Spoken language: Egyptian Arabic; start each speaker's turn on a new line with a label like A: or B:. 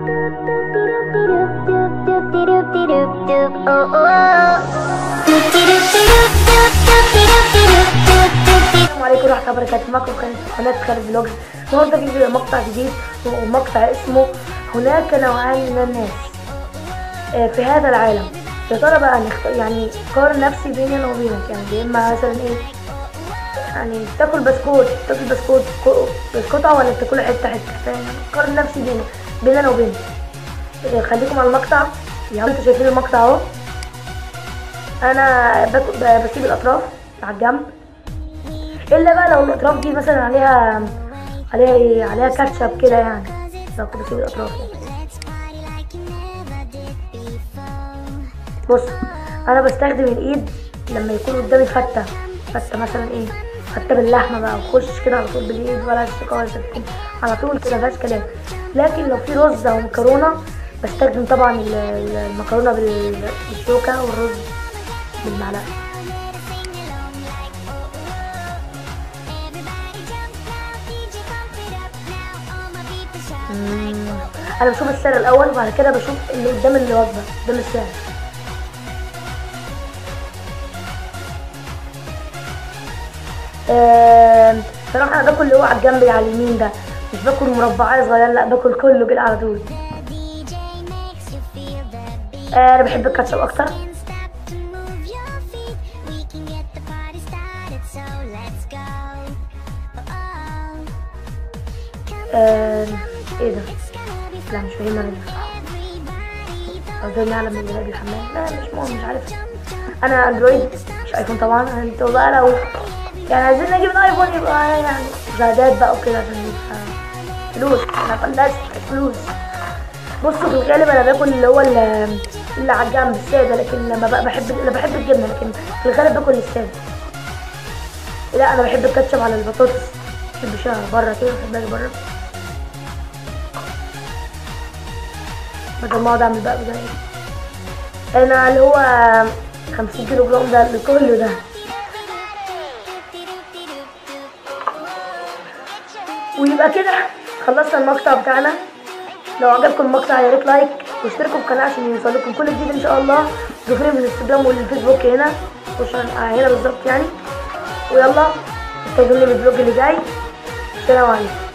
A: السلام عليكم ورحمة الله وبركاته معكم قناة قناة خالد فلوجز النهارده في فيديو مقطع جديد ومقطع اسمه هناك نوعان من الناس آه، في هذا العالم يا ترى بقى نخت... يعني قارن نفسي بيني انا وبينك يعني يا اما مثلا ايه يعني تاكل بسكوت تاكل بسكوت كو- بسكوتة ولا تاكل حتة حتة فاهم قارن نفسي بينك بين انا وبينك آه، خليكم على المقطع يعني انتوا شايفين المقطع اهو انا باكل ب- بسيب الاطراف على الجنب الا بقى لو الاطراف دي مثلا عليها عليها ايه عليها كاتشب كده يعني لو كنت بسيب الاطراف يعني. بص انا بستخدم الايد لما يكون قدامي فته فته مثلا ايه فته باللحمه بقى وخش كده على طول بالايد ولا الشوكه ولا السكين على طول كده مفيهاش كلام لكن لو في رز او مكرونه بستخدم طبعا ال- ال- المكرونه بال- بالشوكه والرز بالمعلقه مم. انا بشوف السعر الاول وبعد كده بشوف اللي قدام الوجبه قدام السعر آم، صراحه انا باكل اللي هو على الجنب على اليمين ده مش باكل مربعات صغيره لا باكل كله كده على طول آه، انا بحب الكاتشب اكتر آم، ايه ده لا مش فاهمه انا قصدي نعلم من بلاد الحمام لا مش مهم مش عارف انا اندرويد مش ايفون طبعا انتوا بقى لو يعني عايزين نجيب الايفون يبقى يعني مشاهدات بقى وكده عشان يبقى فلوس انا فلاس فلوس بصوا في الغالب انا باكل اللي هو ال- اللي على الجنب الساده لكن لما بقى بحب انا بحب الجبنه لكن في الغالب باكل الساده لا انا بحب الكاتشب على البطاطس بحب شها بره كده بحبها بره بدل ما اقعد اعمل بقى بدل انا اللي هو 50 كيلو جرام ده اللي كله ده ويبقى كده خلصنا المقطع بتاعنا لو عجبكم المقطع يا ريت لايك واشتركوا في القناه عشان يوصلكم كل جديد ان شاء الله ضيفوني من الانستجرام والفيسبوك هنا خشوا هنا بالظبط يعني ويلا استنوني بالفلوج اللي جاي السلام عليكم